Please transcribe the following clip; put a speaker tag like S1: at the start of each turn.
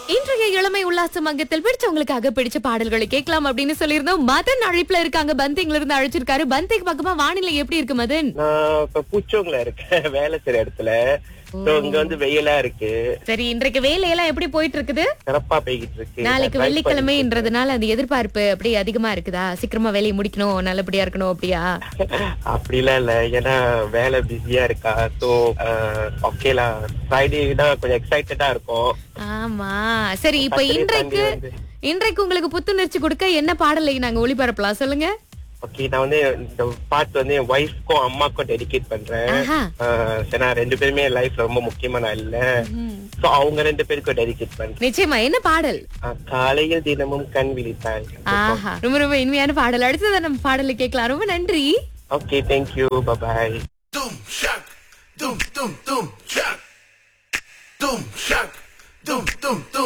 S1: இன்றைய இளமை உல்லாச மங்கத்தில் பிடிச்சவங்களுக்காக பிடிச்ச பாடல்களை கேட்கலாம் அப்படின்னு சொல்லியிருந்தோம் மதன் அழைப்புல இருக்காங்க பந்திங்ல இருந்து அழைச்சிருக்காரு பந்திக்கு பக்கமா வானிலை எப்படி இருக்கு மதன்
S2: நான் இப்ப பூச்சோங்கல இருக்கேன் வேலை செய்யற இடத்துல சோ இங்க வந்து வெயிலா இருக்கு
S1: சரி இன்றைக்கு வேலையெல்லாம் எப்படி போயிட்டு இருக்குது
S2: சிறப்பா பெய்கிட்டு இருக்கு
S1: நாளைக்கு
S2: நான் try
S1: வெள்ளிக்கிழமைன்றதுனால அந்த எதிர்பார்ப்பு அப்படியே அதிகமா இருக்குதா சீக்கிரமா வேலையை முடிக்கணும் நல்லபடியா இருக்கணும் அப்படியா
S2: பண்ணிட்டு- அப்படிலாம் இல்ல ஏன்னா வேலை பிஸியா இருக்கா சோ ஓகேலா ஃப்ரைடே தான் கொஞ்சம் எக்ஸைட்டடா இருக்கும்
S1: ஆமா சரி இப்ப
S2: Saturday,
S1: இன்றைக்கு
S2: Sunday வந்து-
S1: இன்றைக்கு உங்களுக்கு புத்துணர்ச்சி கொடுக்க என்ன பாடலை நாங்க ஒளிபரப்பலாம் சொல்லுங்க
S2: ஓகே நான் வந்து இந்த பாட்டு வந்து என் ஒய்ஃப்க்கும் அம்மாக்கும் டெடிகேட் பண்றேன்
S1: ஆஹா.
S2: ஆஹ் ஏன்னா ரெண்டு பேருமே லைஃப்ல ரொம்ப முக்கியமான இல்ல சோ அவங்க ரெண்டு பேருக்கும் டெடிகேட் பண்றேன்
S1: நிச்சயமா என்ன பாடல்
S2: ஆஹ் காலையில் தினமும் கண் விழித்தாய்
S1: ஆஹா ரொம்ப ரொம்ப இனிமையான பாடல் அடுத்தது நம்ம பாடலை கேட்கலாம் ரொம்ப நன்றி
S2: okay thank you bye bye
S3: Doom shock, doom doom doom shock, doom shock, doom doom doom.